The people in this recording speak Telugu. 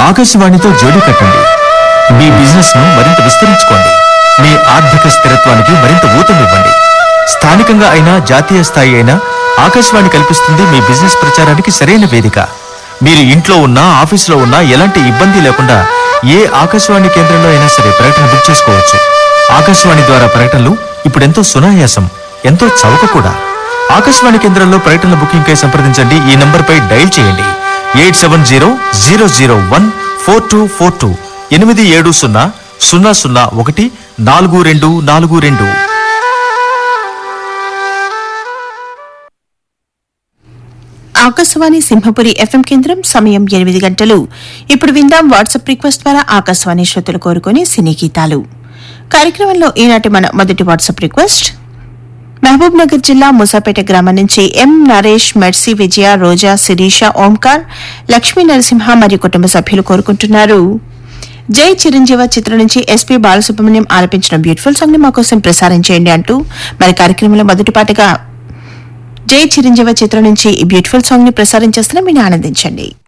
ఆకాశవాణితో జోడీ కట్టండి మీ బిజినెస్ ను మరింత విస్తరించుకోండి మీ ఆర్థిక స్థిరత్వానికి మరింత ఊతమివ్వండి స్థానికంగా అయినా జాతీయ స్థాయి అయినా ఆకాశవాణి కల్పిస్తుంది మీ బిజినెస్ ప్రచారానికి సరైన వేదిక మీరు ఇంట్లో ఉన్నా ఆఫీసులో ఉన్నా ఎలాంటి ఇబ్బంది లేకుండా ఏ ఆకాశవాణి కేంద్రంలో అయినా సరే ప్రకటన బుక్ చేసుకోవచ్చు ఆకాశవాణి ద్వారా ప్రకటనలు ఇప్పుడెంతో సునాయాసం ఎంతో చౌక కూడా ఆకాశవాణి కేంద్రంలో ప్రకటనల బుకింగ్ కై సంప్రదించండి ఈ నంబర్ పై డైల్ చేయండి eight seven zero zero zero one four two four two ఎనిమిది ఏడు సున్నా సున్నా సున్నా ఒకటి నాలుగు రెండు నాలుగు రెండు ఆకాశవాణి సింహపురి ఎఫ్ఎం కేంద్రం సమయం ఎనిమిది గంటలు ఇప్పుడు విందాం వాట్సాప్ రిక్వెస్ట్ ద్వారా ఆకాశవాణి శ్రోతలు కోరుకునే సినీ గీతాలు కార్యక్రమంలో ఈనాటి మన మొదటి వాట్సాప్ రిక్వెస్ట్ మహబూబ్ నగర్ జిల్లా ముసాపేట గ్రామం నుంచి ఎం నరేష్ మెర్సీ విజయ రోజా శిరీష ఓంకార్ లక్ష్మీ నరసింహ మరియు కుటుంబ సభ్యులు కోరుకుంటున్నారు జై చిరంజీవ చిత్రం నుంచి ఎస్పీ బాలసుబ్రహ్మణ్యం ఆలపించిన బ్యూటిఫుల్ సాంగ్ ని మా కోసం ప్రసారం చేయండి అంటూ మరి కార్యక్రమంలో మొదటి పాటగా జై చిరంజీవ చిత్రం నుంచి ఈ బ్యూటిఫుల్ సాంగ్ ని ప్రసారం చేస్తున్న మీరు ఆనందించండి